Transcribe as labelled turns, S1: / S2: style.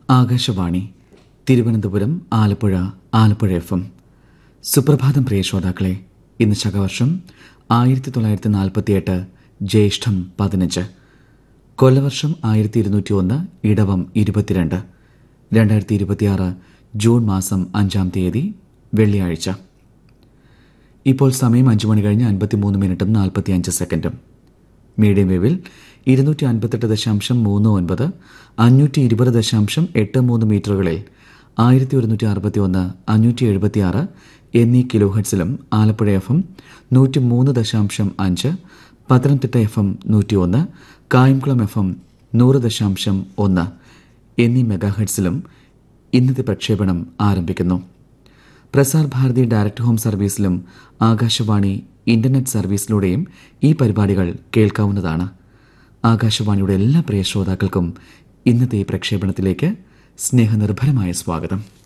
S1: Akashvani Thiruvananthapuram Alappuzha Alappuzha F M സുപ്രഭാതം പ്രിയ ശ്രോതാക്കളെ ഇന്ന് ശകവർഷം ആയിരത്തി തൊള്ളായിരത്തി നാൽപ്പത്തിയെട്ട് ജ്യേഷ്ഠം പതിനഞ്ച് കൊല്ലവർഷം ആയിരത്തി ഇരുന്നൂറ്റി ഒന്ന് ഇടവം ഇരുപത്തിരണ്ട് രണ്ടായിരത്തി ഇരുപത്തിയാറ് ജൂൺ മാസം അഞ്ചാം തീയതി വെള്ളിയാഴ്ച ഇപ്പോൾ സമയം അഞ്ചു മണി കഴിഞ്ഞ് അൻപത്തിമൂന്ന് മിനിറ്റും നാൽപ്പത്തിയഞ്ച് സെക്കൻഡും മീഡിയം വേവിൽ ഇരുന്നൂറ്റി അൻപത്തെട്ട് ദശാംശം മൂന്ന് ഒൻപത് അഞ്ഞൂറ്റി ഇരുപത് ദശാംശം എട്ട് മൂന്ന് മീറ്ററുകളിൽ ആയിരത്തി ഒരുന്നൂറ്റി അറുപത്തി ഒന്ന് അഞ്ഞൂറ്റി എഴുപത്തി ആറ് എന്നീ കിലോ ഹെഡ്സിലും ആലപ്പുഴ എഫ് എം നൂറ്റി മൂന്ന് ദശാംശം അഞ്ച് പത്തനംതിട്ട എഫ് എം നൂറ്റി ഒന്ന് കായംകുളം എഫ് എം നൂറ് ദശാംശം ഒന്ന് എന്നീ മെഗാ ഹെഡ്സിലും ഇന്നത്തെ പ്രക്ഷേപണം ആരംഭിക്കുന്നു പ്രസാർ ഭാരതി ഡയറക്ട് ഹോം സർവീസിലും ആകാശവാണി ഇന്റർനെറ്റ് സർവീസിലൂടെയും ഈ പരിപാടികൾ കേൾക്കാവുന്നതാണ് ആകാശവാണിയുടെ എല്ലാ പ്രിയ ശ്രോതാക്കൾക്കും ഇന്നത്തെ ഈ പ്രക്ഷേപണത്തിലേക്ക് സ്നേഹനിർഭരമായ സ്വാഗതം